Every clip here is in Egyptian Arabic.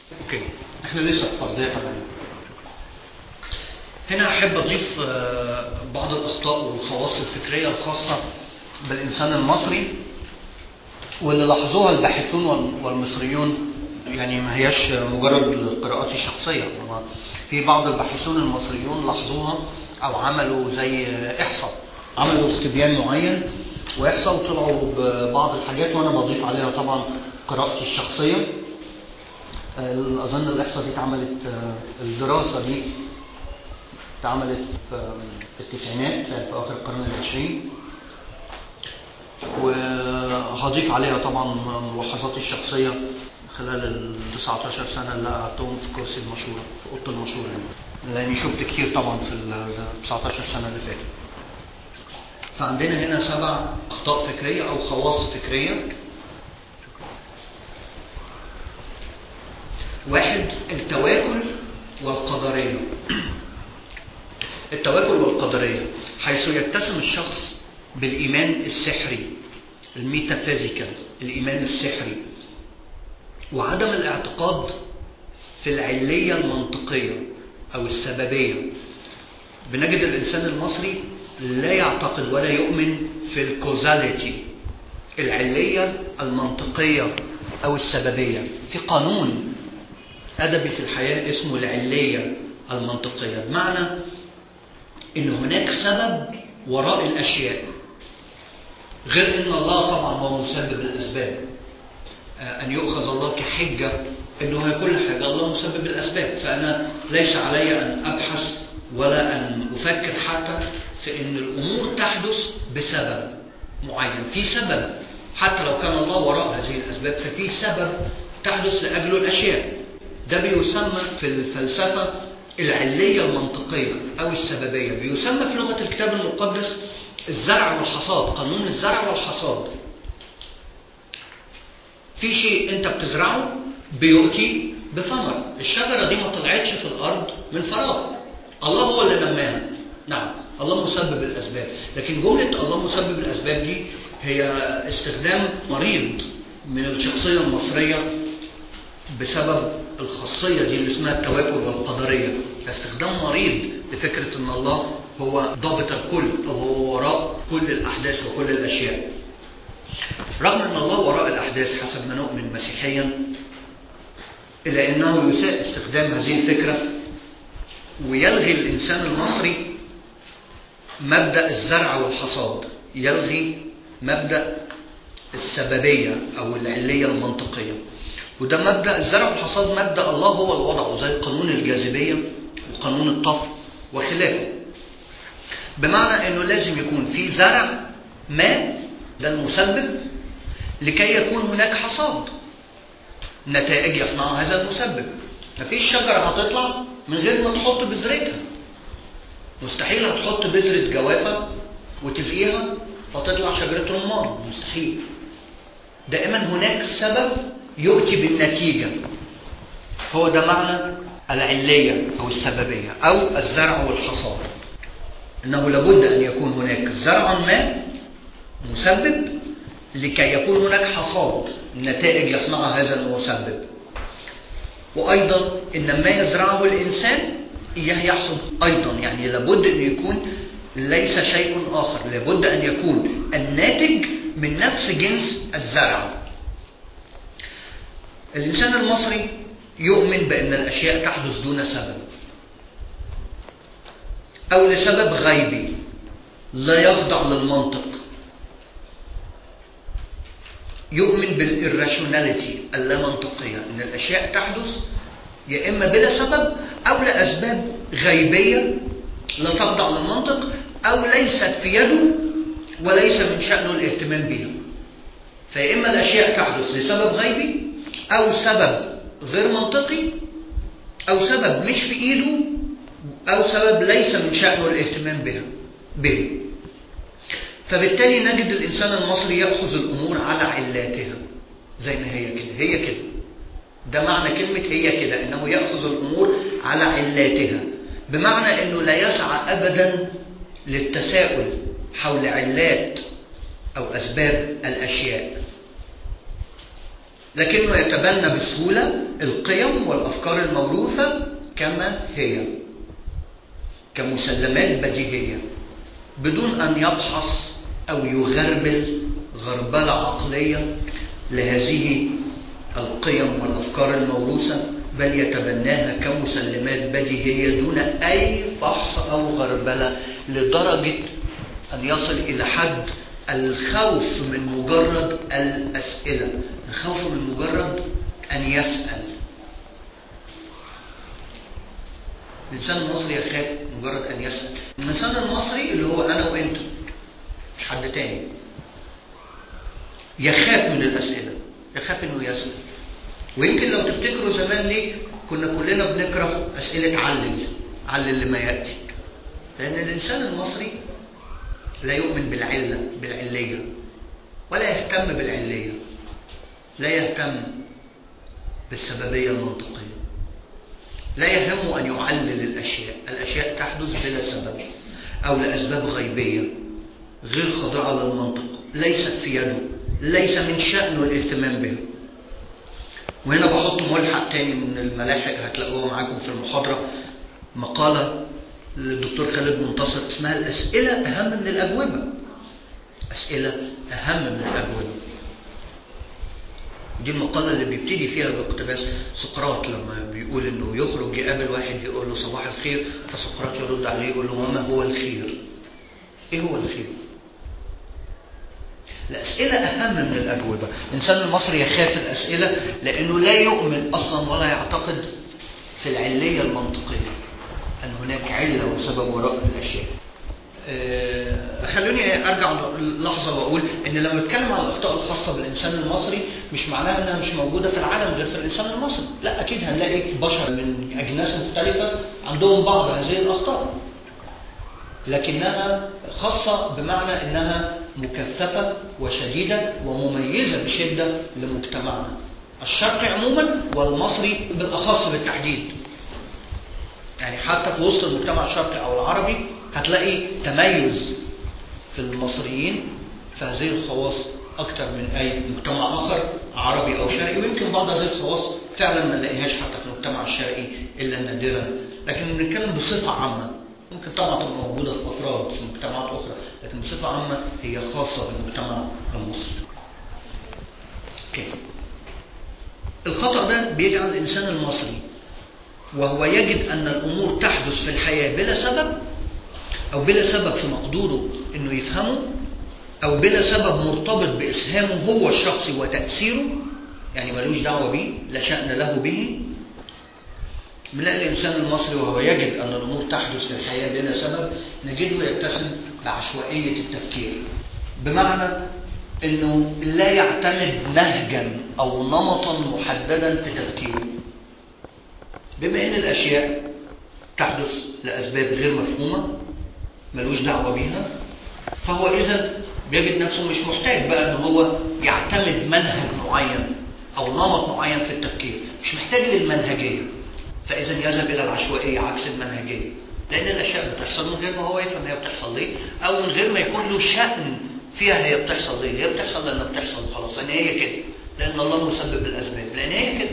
اوكي احنا لسه في فرضيه طبعا هنا احب اضيف آه، بعض الاخطاء والخواص الفكريه الخاصه بالانسان المصري واللي لاحظوها الباحثون وال- والمصريون يعني ما هياش مجرد قراءاتي الشخصيه هو في بعض الباحثون المصريون لاحظوها او عملوا زي احصاء عملوا استبيان معين واحصاء وطلعوا ببعض الحاجات وانا بضيف عليها طبعا قراءتي الشخصيه آه، اظن الاحصاء دي اتعملت آه، الدراسه دي اتعملت في في التسعينات في في اواخر القرن العشرين وهضيف عليها طبعا ملاحظاتي الشخصيه خلال ال 19 سنه اللي قعدتهم في كرسي المشوره في اوضه المشوره يعني. لاني شفت كتير طبعا في ال 19 سنه اللي فاتت فعندنا هنا سبع اخطاء فكريه او خواص فكريه واحد التواكل والقدريه التواكل والقدريه حيث يتسم الشخص بالايمان السحري الميتافيزيكال الايمان السحري وعدم الاعتقاد في العليه المنطقيه او السببيه بنجد الانسان المصري لا يعتقد ولا يؤمن في الكوزاليتي العليه المنطقيه او السببيه في قانون ادبي في الحياه اسمه العليه المنطقيه بمعنى ان هناك سبب وراء الاشياء غير ان الله طبعا هو مسبب الاسباب آه، ان يؤخذ الله كحجه انه هي كل حاجه الله مسبب الاسباب فانا ليس علي ان ابحث ولا ان افكر حتى في ان الامور تحدث بسبب معين في سبب حتى لو كان الله وراء هذه الاسباب ففي سبب تحدث لاجله الاشياء ده بيسمى في الفلسفه العليه المنطقيه او السببيه بيسمى في لغه الكتاب المقدس الزرع والحصاد قانون الزرع والحصاد في شيء انت بتزرعه بيؤتي بثمر الشجره دي ما طلعتش في الارض من فراغ الله هو اللي نماها نعم الله مسبب الاسباب لكن جمله الله مسبب الاسباب دي هي استخدام مريض من الشخصيه المصريه بسبب الخاصيه دي اللي اسمها التواكل والقدريه استخدام مريض لفكره ان الله هو ضابط الكل او هو وراء كل الاحداث وكل الاشياء رغم ان الله وراء الاحداث حسب ما نؤمن مسيحيا الا انه يساء استخدام هذه الفكره ويلغي الانسان المصري مبدا الزرع والحصاد يلغي مبدا السببيه او العليه المنطقيه وده مبدا الزرع والحصاد مبدا الله هو اللي وضعه زي قانون الجاذبيه وقانون الطفو وخلافه بمعنى انه لازم يكون في زرع ما ده المسبب لكي يكون هناك حصاد نتائج يصنعها هذا المسبب مفيش شجرة هتطلع من غير ما تحط بذرتها مستحيل هتحط بذرة جوافة وتسقيها فتطلع شجرة رمان مستحيل دائما هناك سبب يؤتي بالنتيجة هو ده معنى العلية أو السببية أو الزرع والحصاد أنه لابد أن يكون هناك زرع ما مسبب لكي يكون هناك حصاد نتائج يصنعها هذا المسبب وأيضا إن ما يزرعه الإنسان إياه يحصد أيضا يعني لابد أن يكون ليس شيء آخر لابد أن يكون الناتج من نفس جنس الزرع الإنسان المصري يؤمن بأن الأشياء تحدث دون سبب أو لسبب غيبي لا يخضع للمنطق يؤمن بالإراشوناليتي اللامنطقية أن الأشياء تحدث يا إما بلا سبب أو لأسباب غيبية لا تخضع للمنطق أو ليست في يده وليس من شأنه الاهتمام بها فيا إما الأشياء تحدث لسبب غيبي أو سبب غير منطقي أو سبب مش في إيده أو سبب ليس من شأنه الاهتمام بها به فبالتالي نجد الإنسان المصري يأخذ الأمور على علاتها زي ما هي كده هي كده ده معنى كلمة هي كده إنه يأخذ الأمور على علاتها بمعنى إنه لا يسعى أبدا للتساؤل حول علات أو أسباب الأشياء لكنه يتبنى بسهولة القيم والأفكار الموروثة كما هي كمسلمات بديهية بدون أن يفحص أو يغربل غربلة عقلية لهذه القيم والأفكار الموروثة بل يتبناها كمسلمات بديهية دون أي فحص أو غربلة لدرجة أن يصل إلى حد الخوف من مجرد الأسئلة الخوف من مجرد أن يسأل الإنسان المصري يخاف مجرد أن يسأل الإنسان المصري اللي هو أنا وأنت مش حد تاني يخاف من الأسئلة يخاف إنه يسأل ويمكن لو تفتكروا زمان ليه كنا كلنا بنكره أسئلة علل علل لما يأتي لأن الإنسان المصري لا يؤمن بالعلة بالعلية ولا يهتم بالعلية لا يهتم بالسببية المنطقية لا يهم أن يعلل الأشياء الأشياء تحدث بلا سبب أو لأسباب غيبية غير خاضعة للمنطق ليست في يده ليس من شأنه الاهتمام بها وهنا بحط ملحق تاني من الملاحق هتلاقوها معاكم في المحاضرة مقالة للدكتور خالد منتصر اسمها الأسئلة أهم من الأجوبة أسئلة أهم من الأجوبة دي المقالة اللي بيبتدي فيها باقتباس سقراط لما بيقول انه يخرج يقابل واحد يقول له صباح الخير فسقراط يرد عليه يقول له وما هو الخير؟ ايه هو الخير؟ الأسئلة أهم من الأجوبة الإنسان المصري يخاف الأسئلة لأنه لا يؤمن أصلا ولا يعتقد في العلية المنطقية أن هناك علة وسبب وراء الأشياء أه خلوني ارجع لحظه واقول ان لما بتكلم عن الاخطاء الخاصه بالانسان المصري مش معناها انها مش موجوده في العالم غير في الانسان المصري، لا اكيد هنلاقي بشر من اجناس مختلفه عندهم بعض هذه الاخطاء. لكنها خاصه بمعنى انها مكثفه وشديده ومميزه بشده لمجتمعنا. الشرقي عموما والمصري بالاخص بالتحديد. يعني حتى في وسط المجتمع الشرقي او العربي هتلاقي تميز في المصريين في هذه الخواص أكثر من أي مجتمع آخر عربي أو شرقي ويمكن بعض هذه الخواص فعلا ما نلاقيهاش حتى في المجتمع الشرقي إلا نادرا لكن بنتكلم بصفة عامة ممكن طبعا تبقى موجودة في أفراد في مجتمعات أخرى لكن بصفة عامة هي خاصة بالمجتمع المصري. أوكي. الخطأ ده بيجعل الإنسان المصري وهو يجد أن الأمور تحدث في الحياة بلا سبب أو بلا سبب في مقدوره إنه يفهمه أو بلا سبب مرتبط بإسهامه هو الشخصي وتأثيره يعني ملوش دعوة بيه لا شأن له به بنلاقي الإنسان المصري وهو يجد أن الأمور تحدث في الحياة بلا سبب نجده يتسم بعشوائية التفكير بمعنى أنه لا يعتمد نهجا أو نمطا محددا في تفكيره بما أن الأشياء تحدث لأسباب غير مفهومة ملوش دعوة بيها فهو إذا بيجد نفسه مش محتاج بقى ان هو يعتمد منهج معين او نمط معين في التفكير مش محتاج للمنهجيه فاذا يذهب الى العشوائيه عكس المنهجيه لان الاشياء بتحصل من غير ما هو يفهم هي بتحصل ليه او من غير ما يكون له شأن فيها هي بتحصل ليه هي بتحصل لانها بتحصل خلاص لان هي كده لان الله مسبب الاسباب لان هي كده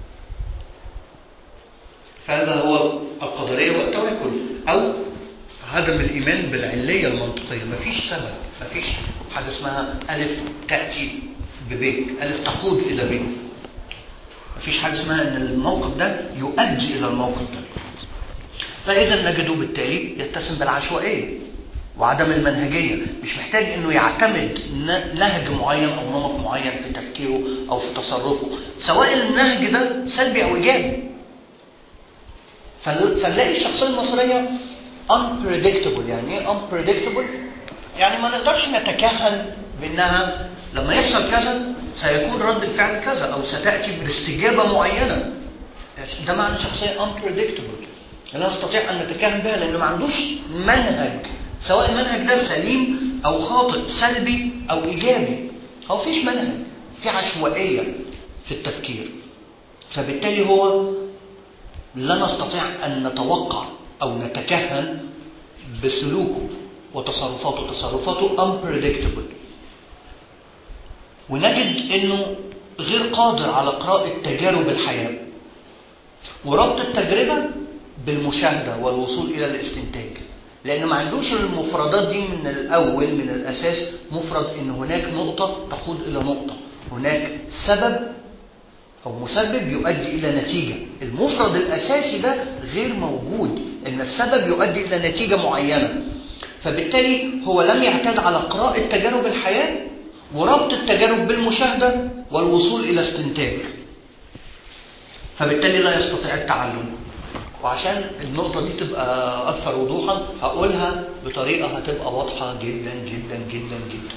فهذا هو القدريه والتوكل او عدم الإيمان بالعلية المنطقية مفيش سبب مفيش حاجة اسمها ألف تأتي بب ألف تقود إلى ب مفيش حاجة اسمها أن الموقف ده يؤدي إلى الموقف ده فإذا نجده بالتالي يتسم بالعشوائية وعدم المنهجية مش محتاج أنه يعتمد نهج معين أو نمط معين في تفكيره أو في تصرفه سواء النهج ده سلبي أو إيجابي فنلاقي الشخصية المصرية unpredictable يعني ايه unpredictable يعني ما نقدرش نتكهن بانها لما يحصل كذا سيكون رد الفعل كذا او ستاتي باستجابه معينه ده معنى شخصيه unpredictable لا نستطيع ان نتكهن بها لان ما عندوش منهج سواء المنهج ده سليم او خاطئ سلبي او ايجابي هو فيش منهج في عشوائيه في التفكير فبالتالي هو لا نستطيع ان نتوقع أو نتكهن بسلوكه وتصرفاته تصرفاته unpredictable ونجد أنه غير قادر على قراءة تجارب الحياة وربط التجربة بالمشاهدة والوصول إلى الاستنتاج لأن ما عندوش المفردات دي من الأول من الأساس مفرد إن هناك نقطة تقود إلى نقطة هناك سبب أو مسبب يؤدي إلى نتيجة المفرد الأساسي ده غير موجود إن السبب يؤدي إلى نتيجة معينة فبالتالي هو لم يعتاد على قراءة تجارب الحياة وربط التجارب بالمشاهدة والوصول إلى استنتاج فبالتالي لا يستطيع التعلم وعشان النقطة دي تبقى أكثر وضوحا هقولها بطريقة هتبقى واضحة جدا جدا جدا جدا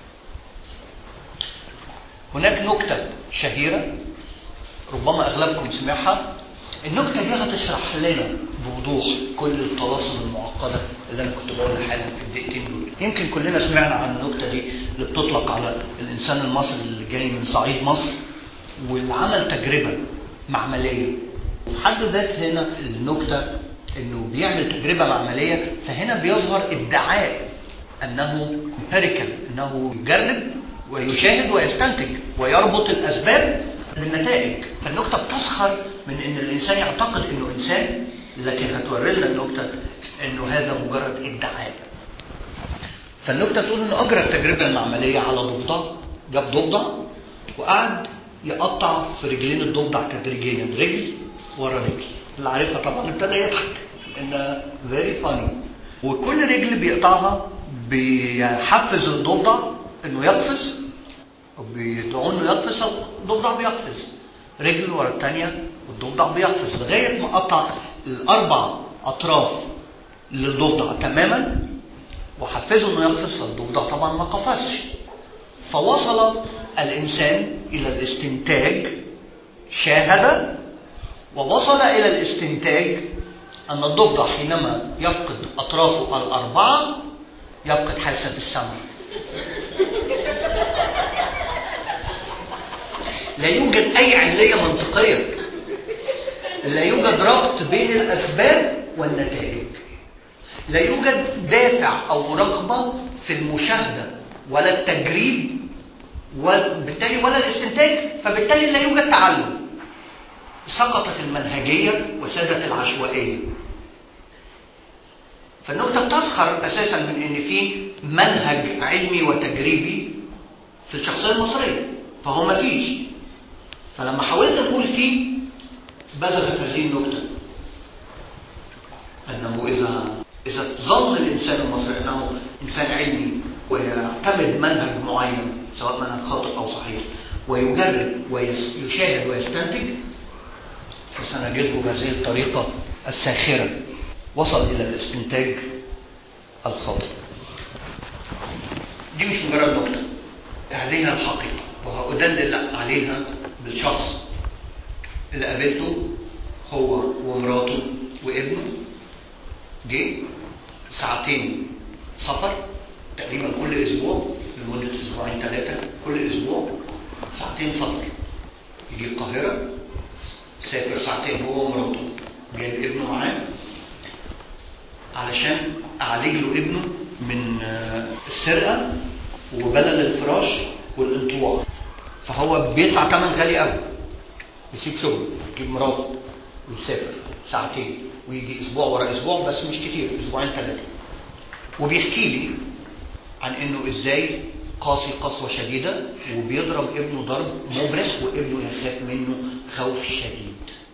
هناك نكتة شهيرة ربما أغلبكم سمعها النكتة دي هتشرح لنا بوضوح كل الطلاسم المعقدة اللي أنا كنت بقولها حالا في الدقيقتين دول يمكن كلنا سمعنا عن النكتة دي اللي بتطلق على الإنسان المصري اللي جاي من صعيد مصر واللي عمل تجربة معملية في حد ذات هنا النكتة انه بيعمل تجربة معملية فهنا بيظهر ادعاء انه امبيريكال انه يجرب ويشاهد ويستنتج ويربط الاسباب بالنتائج فالنكتة بتسخر من ان الانسان يعتقد انه انسان لكن هتوري لنا النكتة انه هذا مجرد ادعاء فالنكتة تقول انه اجرى التجربة المعملية على ضفدع جاب ضفدع وقعد يقطع في رجلين الضفدع تدريجيا رجل ورا رجل اللي عارفها طبعا ابتدى يضحك لان فيري فاني وكل رجل بيقطعها بيحفز الضفدع انه يقفز او بيدعوه انه يقفز الضفدع بيقفز رجل ورا الثانيه والضفدع بيقفز لغايه ما قطع الاربع اطراف للضفدع تماما وحفزه انه يقفز فالضفدع طبعا ما قفزش فوصل الانسان الى الاستنتاج شاهد ووصل إلى الاستنتاج أن الضفدع حينما يفقد أطرافه الأربعة يفقد حاسة السمع لا يوجد أي علية منطقية لا يوجد ربط بين الأسباب والنتائج لا يوجد دافع أو رغبة في المشاهدة ولا التجريب وبالتالي ولا الاستنتاج فبالتالي لا يوجد تعلم سقطت المنهجية وسادت العشوائية فالنكتة بتسخر أساسا من إن في منهج علمي وتجريبي في الشخصية المصرية فهو ما فيش فلما حاولنا نقول فيه بزغت هذه النكتة أنه إذا إذا ظن الإنسان المصري أنه إنسان علمي ويعتمد منهج معين سواء منهج خاطئ أو صحيح ويجرب ويشاهد ويستنتج فسنجده بهذه الطريقة الساخرة وصل إلى الاستنتاج الخاطئ دي مش مجرد نقطة هذه الحقيقة وهأدلل عليها بالشخص اللي قابلته هو ومراته وابنه جه ساعتين سفر تقريبا كل اسبوع لمدة اسبوعين ثلاثة كل اسبوع ساعتين سفر يجي القاهرة سافر ساعتين هو ومراته جايب ابنه معاه علشان اعالج له ابنه من السرقه وبلل الفراش والانطواع فهو بيدفع ثمن غالي قوي يسيب شغله يجيب مراته ويسافر ساعتين ويجي اسبوع ورا اسبوع بس مش كتير اسبوعين ثلاثه وبيحكي لي عن انه ازاي قاسي قسوة شديدة وبيضرب ابنه ضرب مبرح وابنه يخاف منه خوف شديد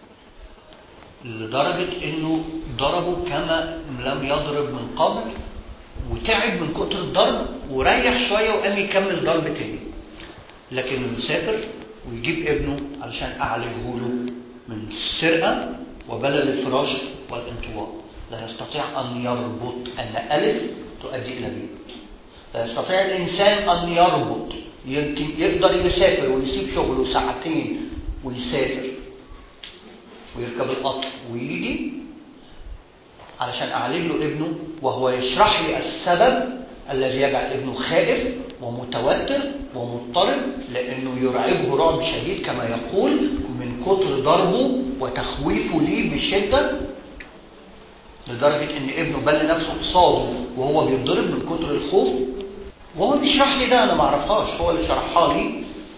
لدرجة انه ضربه كما لم يضرب من قبل وتعب من كتر الضرب وريح شوية وقام يكمل ضرب تاني لكن يسافر ويجيب ابنه علشان أعالجه له من السرقة وبلل الفراش والانطواء لا يستطيع أن يربط أن ألف تؤدي إلى ب لا يستطيع الإنسان أن يربط يمكن يقدر يسافر ويسيب شغله ساعتين ويسافر ويركب القطر ويجي علشان أعالج له ابنه وهو يشرح لي السبب الذي يجعل ابنه خائف ومتوتر ومضطرب لأنه يرعبه رعب شديد كما يقول من كتر ضربه وتخويفه ليه بشدة لدرجة إن ابنه بل نفسه قصاده وهو بيتضرب من كتر الخوف وهو بيشرح لي ده أنا ما أعرفهاش هو اللي شرحها لي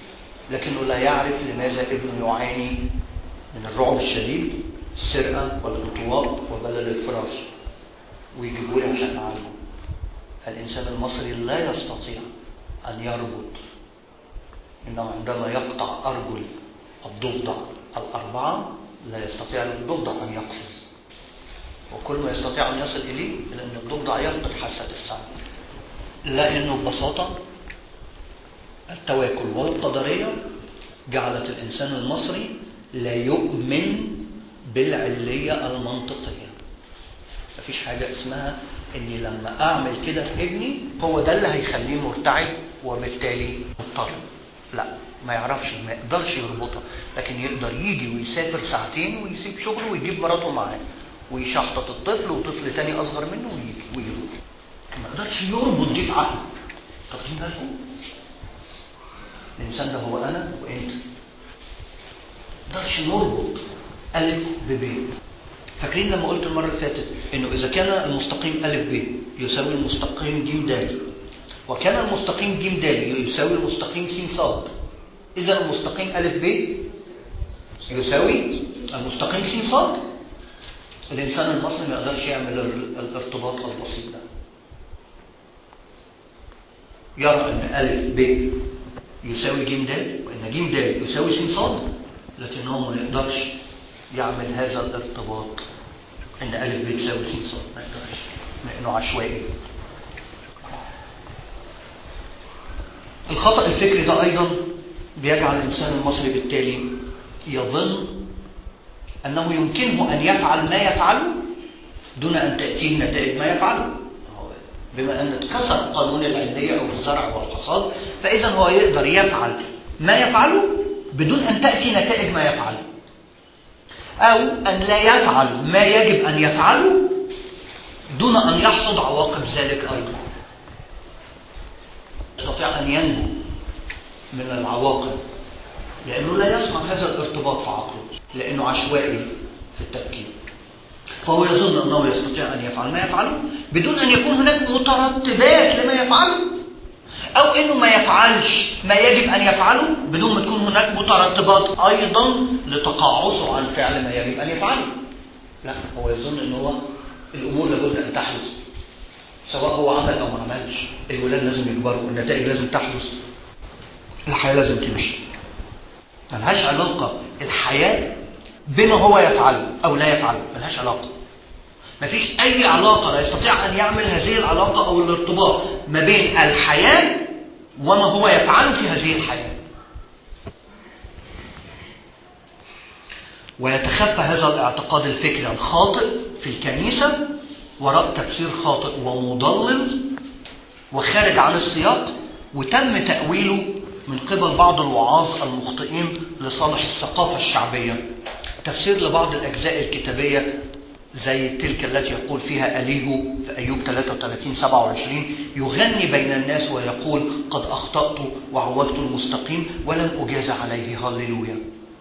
لكنه لا يعرف لماذا ابنه يعاني من الرعب الشديد السرقة والانطواء وبلل الفراش ويجيبوا لي عشان أعالجه الإنسان المصري لا يستطيع أن يربط إنه عندما يقطع أرجل الضفدع الأربعة لا يستطيع الضفدع أن يقفز وكل ما يستطيع أن يصل إليه لأن الضفدع يفقد حاسة السمع لأنه ببساطة التواكل والقدرية جعلت الإنسان المصري لا يؤمن بالعلية المنطقية مفيش حاجة اسمها إني لما أعمل كده في ابني هو ده اللي هيخليه مرتعب وبالتالي مضطرب لا ما يعرفش ما يقدرش يربطها لكن يقدر يجي ويسافر ساعتين ويسيب شغله ويجيب مراته معاه ويشحطط الطفل وطفل تاني اصغر منه ويجي ويروح ما يقدرش يربط دي في عقله طب واخدين بالكم الانسان ده هو انا وانت ما نقدرش نربط الف بب فاكرين لما قلت المره اللي فاتت انه اذا كان المستقيم الف ب يساوي المستقيم ج د وكان المستقيم ج د يساوي المستقيم س ص اذا المستقيم الف ب يساوي المستقيم س ص الانسان المصري ما يقدرش يعمل الارتباط البسيط ده يرى ان الف ب يساوي ج د وان ج د يساوي س ص لكنه ما يقدرش يعمل هذا الارتباط ان الف ب تساوي س ص ما يقدرش لانه عشوائي الخطأ الفكري ده أيضا بيجعل الإنسان المصري بالتالي يظن أنه يمكنه أن يفعل ما يفعله دون أن تأتيه نتائج ما يفعله بما أن اتكسر قانون العلية أو الزرع والحصاد فإذا هو يقدر يفعل ما يفعله بدون أن تأتي نتائج ما يفعله أو أن لا يفعل ما يجب أن يفعله دون أن يحصد عواقب ذلك أيضا يستطيع أن ينجو من العواقب لأنه لا يصنع هذا الارتباط في عقله لأنه عشوائي في التفكير فهو يظن أنه يستطيع أن يفعل ما يفعله بدون أن يكون هناك مترتبات لما يفعله أو أنه ما يفعلش ما يجب أن يفعله بدون ما تكون هناك مترتبات أيضا لتقاعسه عن فعل ما يجب أن يفعله لا هو يظن أنه هو الأمور لابد أن تحدث سواء هو عمل أو ما عملش الولاد لازم يكبروا النتائج لازم تحدث الحياة لازم تمشي ملهاش علاقة الحياة بما هو يفعله أو لا يفعله ملهاش علاقة مفيش أي علاقة لا يستطيع أن يعمل هذه العلاقة أو الارتباط ما بين الحياة وما هو يفعله في هذه الحياة ويتخفى هذا الاعتقاد الفكري الخاطئ في الكنيسة وراء تفسير خاطئ ومضلل وخارج عن السياق وتم تأويله من قبل بعض الوعاظ المخطئين لصالح الثقافة الشعبية تفسير لبعض الأجزاء الكتابية زي تلك التي يقول فيها أليهو في أيوب 33 27 يغني بين الناس ويقول قد أخطأت وعوجت المستقيم ولم أجاز عليه هللويا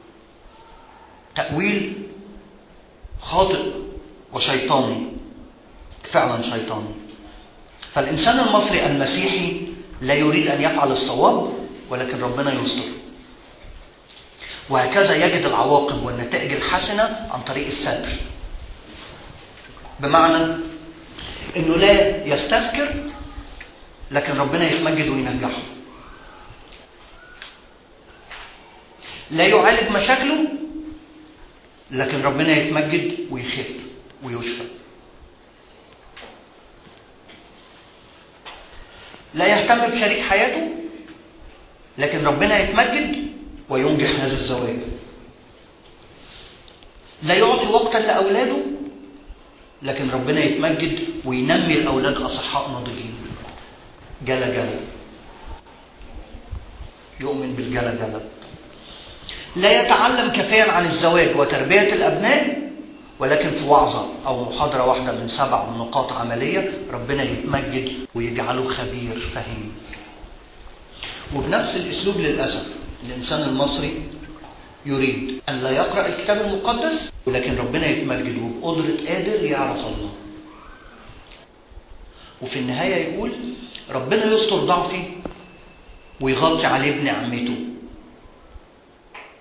تأويل خاطئ وشيطاني فعلا شيطاني فالإنسان المصري المسيحي لا يريد أن يفعل الصواب ولكن ربنا يستر وهكذا يجد العواقب والنتائج الحسنة عن طريق الستر بمعنى انه لا يستذكر لكن ربنا يتمجد وينجحه لا يعالج مشاكله لكن ربنا يتمجد ويخف ويشفى لا يهتم بشريك حياته لكن ربنا يتمجد وينجح هذا الزواج لا يعطي وقتا لأولاده لكن ربنا يتمجد وينمي الأولاد أصحاء ناضجين جلا جلا يؤمن بالجلا جلا لا يتعلم كفايا عن الزواج وتربية الأبناء ولكن في وعظة أو محاضرة واحدة من سبع نقاط عملية ربنا يتمجد ويجعله خبير فهيم وبنفس الأسلوب للأسف الإنسان المصري يريد أن لا يقرأ الكتاب المقدس ولكن ربنا يتمجد وبقدرة قادر يعرف الله وفي النهاية يقول ربنا يستر ضعفي ويغطي عليه بنعمته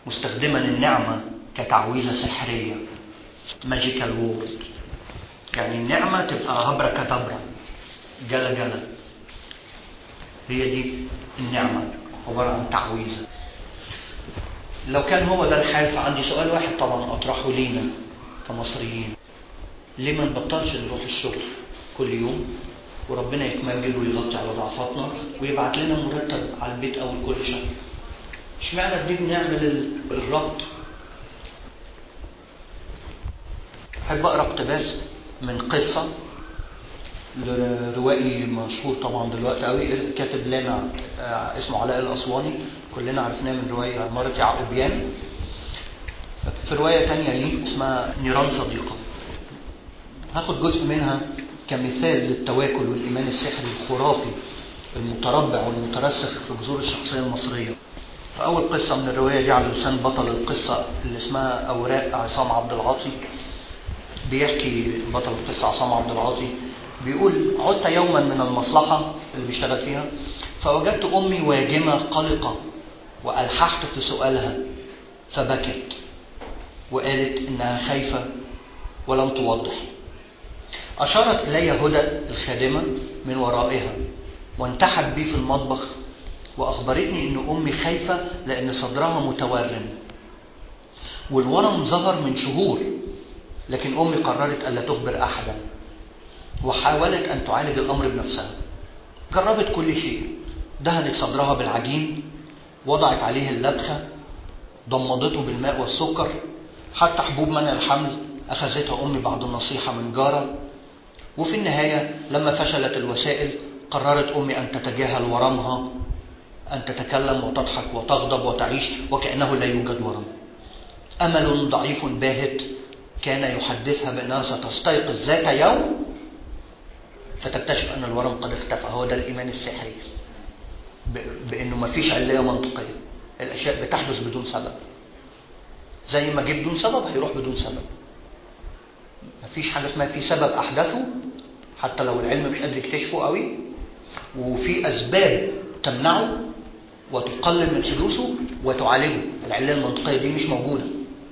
مستخدما النعمة كتعويذة سحرية ماجيكال وورد يعني النعمة تبقى هبرة كدبرة جلا جلا هي دي النعمة عبارة عن تعويذة لو كان هو ده الحال فعندي سؤال واحد طبعا أطرحه لينا كمصريين ليه ما نبطلش نروح الشغل كل يوم وربنا يتمجد ويغطي على ضعفاتنا ويبعت لنا مرتب على البيت أول كل شهر اشمعنى دي بنعمل الربط أحب أقرأ اقتباس من قصة لروائي مشهور طبعا دلوقتي قوي كاتب لامع اسمه علاء الأسواني كلنا عرفناه من رواية عمارة يعقوبيان في رواية تانية ليه اسمها نيران صديقة هاخد جزء منها كمثال للتواكل والإيمان السحري الخرافي المتربع والمترسخ في جذور الشخصية المصرية فأول قصة من الرواية دي على لسان بطل القصة اللي اسمها أوراق عصام عبد العاطي بيحكي بطل القصة عصام عبد العاطي بيقول عدت يوما من المصلحة اللي بيشتغل فيها فوجدت أمي واجمة قلقة وألححت في سؤالها فبكت وقالت إنها خايفة ولم توضح أشارت إلي هدى الخادمة من ورائها وانتحت بي في المطبخ وأخبرتني إن أمي خايفة لأن صدرها متورم والورم ظهر من شهور لكن أمي قررت ألا تخبر أحدا وحاولت أن تعالج الأمر بنفسها جربت كل شيء دهنت صدرها بالعجين وضعت عليه اللبخة ضمضته بالماء والسكر حتى حبوب منع الحمل أخذتها أمي بعد النصيحة من جارة وفي النهاية لما فشلت الوسائل قررت أمي أن تتجاهل ورمها أن تتكلم وتضحك وتغضب وتعيش وكأنه لا يوجد ورم أمل ضعيف باهت كان يحدثها بأنها ستستيقظ ذات يوم فتكتشف أن الورم قد اختفى هو ده الإيمان السحري بأنه ما فيش علية منطقية الأشياء بتحدث بدون سبب زي ما جه بدون سبب هيروح بدون سبب ما فيش حاجة اسمها في سبب أحدثه حتى لو العلم مش قادر يكتشفه قوي وفي أسباب تمنعه وتقلل من حدوثه وتعالجه العلة المنطقية دي مش موجودة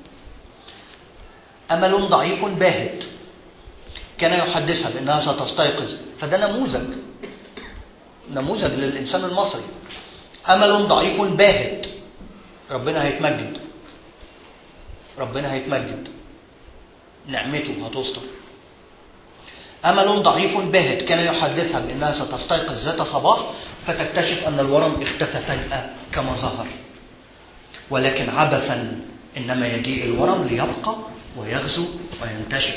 أمل ضعيف باهت كان يحدثها بأنها ستستيقظ فده نموذج نموذج للإنسان المصري أمل ضعيف باهت ربنا هيتمجد ربنا هيتمجد نعمته هتستر أمل ضعيف باهت كان يحدثها بأنها ستستيقظ ذات صباح فتكتشف أن الورم اختفى فجأة كما ظهر ولكن عبثا إنما يجيء الورم ليبقى ويغزو وينتشر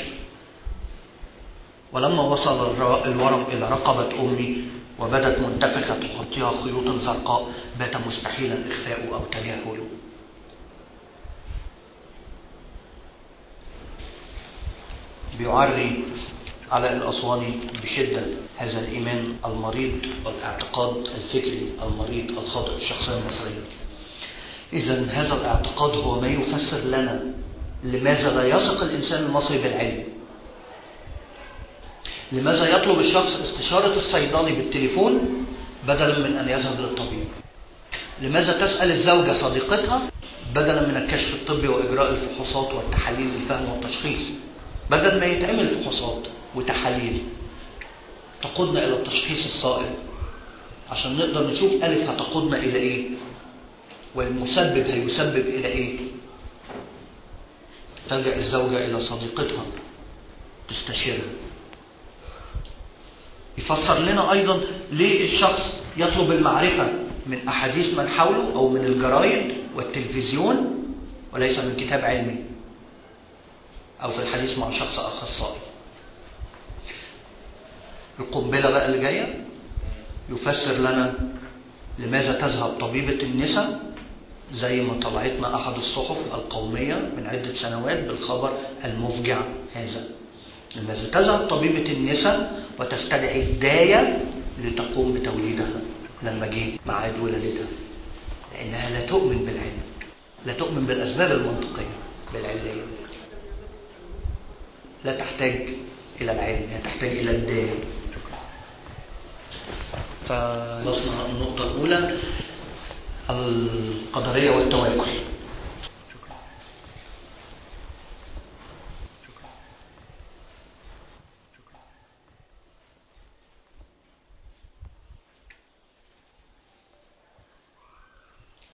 ولما وصل الورم إلى رقبة أمي وبدت منتفخة تغطيها خيوط زرقاء بات مستحيلا إخفاؤه أو تجاهله بيعري علاء الأسواني بشدة هذا الإيمان المريض والاعتقاد الفكري المريض الخاطئ في الشخصية المصرية إذا هذا الاعتقاد هو ما يفسر لنا لماذا لا يثق الإنسان المصري بالعلم لماذا يطلب الشخص استشارة الصيدلي بالتليفون بدلا من أن يذهب للطبيب لماذا تسأل الزوجة صديقتها بدلا من الكشف الطبي وإجراء الفحوصات والتحاليل للفهم والتشخيص بدل ما يتعمل فحوصات وتحاليل تقودنا إلى التشخيص الصائب عشان نقدر نشوف ألف هتقودنا إلى إيه والمسبب هيسبب إلى إيه تلجأ الزوجة إلى صديقتها تستشيرها يفسر لنا أيضا ليه الشخص يطلب المعرفة من أحاديث من حوله أو من الجرايد والتلفزيون وليس من كتاب علمي أو في الحديث مع شخص أخصائي القنبلة بقى اللي جاية يفسر لنا لماذا تذهب طبيبة النساء زي ما طلعتنا أحد الصحف القومية من عدة سنوات بالخبر المفجع هذا لماذا تذهب طبيبة النساء وتستدعي الداية لتقوم بتوليدها لما جه ميعاد ولادتها لأنها لا تؤمن بالعلم لا تؤمن بالأسباب المنطقية بالعلية لا تحتاج إلى العلم هي تحتاج إلى الداية فخلصنا النقطة الأولى القدرية والتواكل